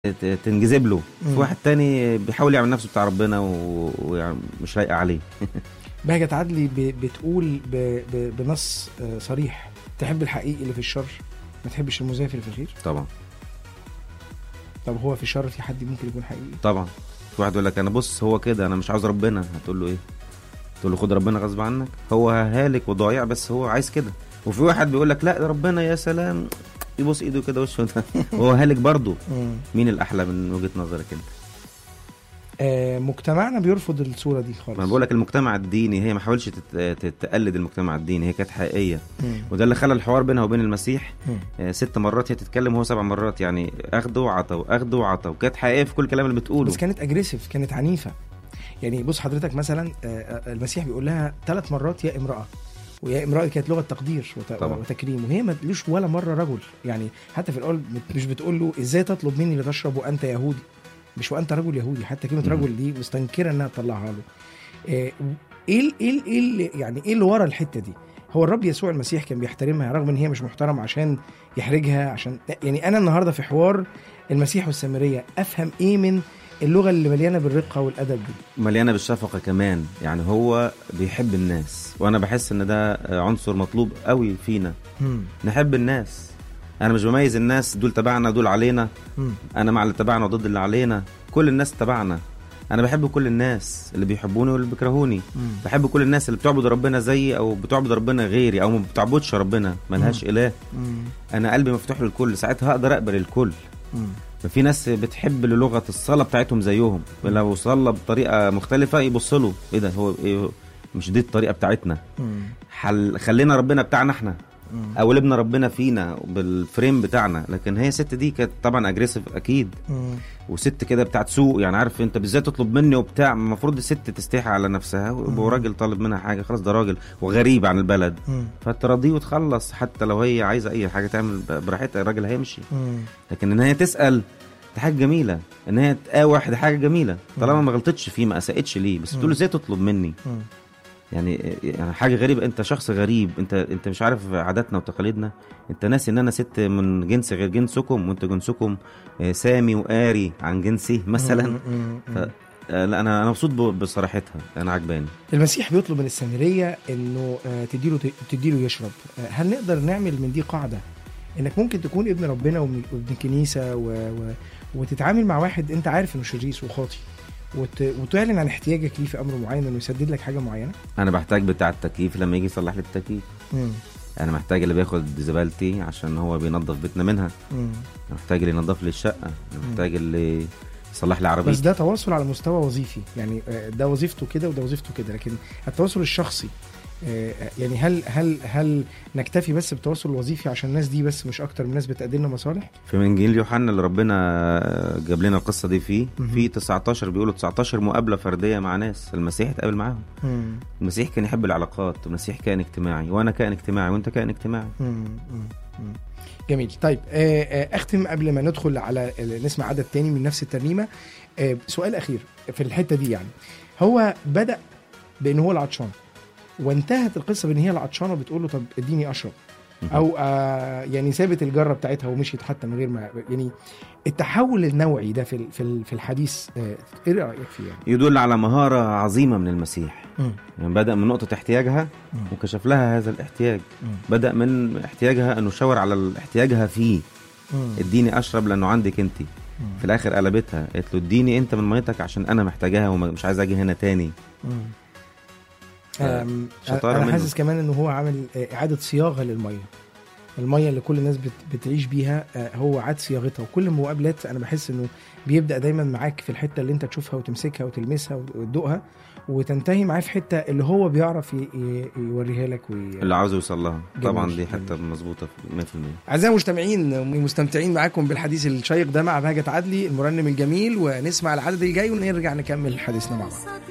ت- تنجذب له مم. في واحد تاني بيحاول يعمل نفسه بتاع ربنا و- ومش لايقه عليه بهجت عدلي ب- بتقول ب- ب- بنص آه، صريح تحب الحقيقي اللي في الشر ما تحبش المزيف اللي في الخير طبعا طب هو في الشر في حد ممكن يكون حقيقي طبعا في واحد يقول لك انا بص هو كده انا مش عاوز ربنا هتقول له ايه تقول له خد ربنا غصب عنك هو هالك وضايع بس هو عايز كده وفي واحد بيقول لك لا ده ربنا يا سلام يبص ايده كده وشه هو هالك برضه مم. مين الاحلى من وجهه نظرك انت آه، مجتمعنا بيرفض الصوره دي خالص ما أنا بقول لك المجتمع الديني هي ما حاولش تت- تت- تقلد المجتمع الديني هي كانت حقيقيه مم. وده اللي خلى الحوار بينها وبين المسيح مم. آه، ست مرات هي تتكلم وهو سبع مرات يعني اخده وعطى واخده وعطى وكانت حقيقيه في كل الكلام اللي بتقوله بس كانت اجريسيف كانت عنيفه يعني بص حضرتك مثلا آه، آه، المسيح بيقول لها ثلاث مرات يا امراه ويا امراه كانت لغه تقدير وت- طبعا. وتكريم وهي ما تقولوش ولا مره رجل يعني حتى في الاول بت- مش بتقول له ازاي تطلب مني لتشرب وانت يهودي مش وانت رجل يهودي حتى كلمه مم. رجل دي مستنكره انها تطلعها له آه، ايه ال- ايه ال- ايه اللي- يعني ايه اللي ورا الحته دي هو الرب يسوع المسيح كان بيحترمها رغم ان هي مش محترمه عشان يحرجها عشان يعني انا النهارده في حوار المسيح والسامريه افهم ايه من اللغه اللي مليانه بالرقه والادب دي مليانه بالشفقه كمان يعني هو بيحب الناس وانا بحس ان ده آه، عنصر مطلوب قوي فينا نحب الناس انا مش بميز الناس دول تبعنا دول علينا مم. انا مع اللي تبعنا وضد اللي علينا كل الناس تبعنا انا بحب كل الناس اللي بيحبوني واللي بيكرهوني مم. بحب كل الناس اللي بتعبد ربنا زيي او بتعبد ربنا غيري او ما بتعبدش ربنا ملهاش اله مم. انا قلبي مفتوح للكل ساعتها هقدر اقبل الكل مم. ففي ناس بتحب لغه الصلاه بتاعتهم زيهم لو صلى بطريقه مختلفه يبص له ايه ده هو إيه مش دي الطريقه بتاعتنا مم. حل خلينا ربنا بتاعنا احنا مم. قولبنا ربنا فينا بالفريم بتاعنا لكن هي ست دي كانت طبعا اجريسيف اكيد مم. وست كده بتاعت سوق يعني عارف انت بالذات تطلب مني وبتاع المفروض الست تستحي على نفسها مم. وراجل طالب منها حاجه خلاص ده راجل وغريب عن البلد مم. فتراضيه وتخلص حتى لو هي عايزه اي حاجه تعمل براحتها الراجل هيمشي مم. لكن ان هي تسال دي حاجه جميله ان هي تقاوح دي حاجه جميله طالما مم. ما غلطتش فيه ما اساءتش ليه بس مم. بتقول له ازاي تطلب مني مم. يعني يعني حاجه غريبه انت شخص غريب انت انت مش عارف عاداتنا وتقاليدنا انت ناسي ان انا ست من جنس غير جنسكم وانت جنسكم آه، سامي وقاري عن جنسي مثلا مم. مم. ف... آه، لا انا انا مبسوط ب- بصراحتها انا عجباني المسيح بيطلب من السامريه انه آه، تديله تديله يشرب آه، هل نقدر نعمل من دي قاعده انك ممكن تكون ابن ربنا وابن وابن كنيسه و... و... وتتعامل مع واحد انت عارف انه شريس وخاطي وت... وتعلن عن احتياجك ليه في امر معين انه يسدد لك حاجه معينه انا بحتاج بتاع التكييف لما يجي يصلح لي التكييف مم. انا محتاج اللي بياخد زبالتي عشان هو بينظف بيتنا منها مم. انا محتاج اللي ينظف لي الشقه انا محتاج اللي يصلح لي بس عربيتي ده تواصل على مستوى وظيفي يعني آه، ده وظيفته كده وده وظيفته كده لكن التواصل الشخصي آه، يعني هل هل هل نكتفي بس بالتواصل الوظيفي عشان الناس دي بس مش اكتر من ناس بتقدم لنا مصالح؟ في انجيل يوحنا اللي ربنا جاب لنا القصه دي فيه مهم. في 19 بيقولوا 19 مقابله فرديه مع ناس المسيح اتقابل معاهم مم. المسيح كان يحب العلاقات المسيح كان اجتماعي وانا كان اجتماعي وانت كان اجتماعي مم. مم. مم. جميل طيب آه، آه، اختم قبل ما ندخل على ال- نسمع عدد تاني من نفس الترنيمه آه، سؤال اخير في الحته دي يعني هو بدا بان هو العطشان وانتهت القصه بان هي العطشانه بتقول له طب اديني اشرب او آه يعني سابت الجره بتاعتها ومشيت حتى من غير ما يعني التحول النوعي ده في ال- في ال- في الحديث آه، ايه رايك فيه يعني؟ يدل على مهاره عظيمه من المسيح مم. يعني بدا من نقطه احتياجها مم. وكشف لها هذا الاحتياج مم. بدا من احتياجها انه شاور على احتياجها فيه مم. اديني اشرب لانه عندك انت مم. في الاخر قلبتها قالت له اديني انت من ميتك عشان انا محتاجاها ومش عايز اجي هنا تاني مم. آه، أم، شطارة انا منه. حاسس كمان انه هو عامل آه، اعاده صياغه للميه الميه اللي كل الناس بت- بتعيش بيها آه، هو عاد صياغتها وكل المقابلات انا بحس انه بيبدا دايما معاك في الحته اللي انت تشوفها وتمسكها وتلمسها وتدوقها وتنتهي معاه في حته اللي هو بيعرف ي- ي- يوريها لك وي... اللي عاوز يوصل لها جميل، طبعا دي جميل. حته مظبوطه 100% اعزائي المستمعين مستمتعين معاكم بالحديث الشيق ده مع بهجت عدلي المرنم الجميل ونسمع العدد الجاي ونرجع نكمل حديثنا مع بعض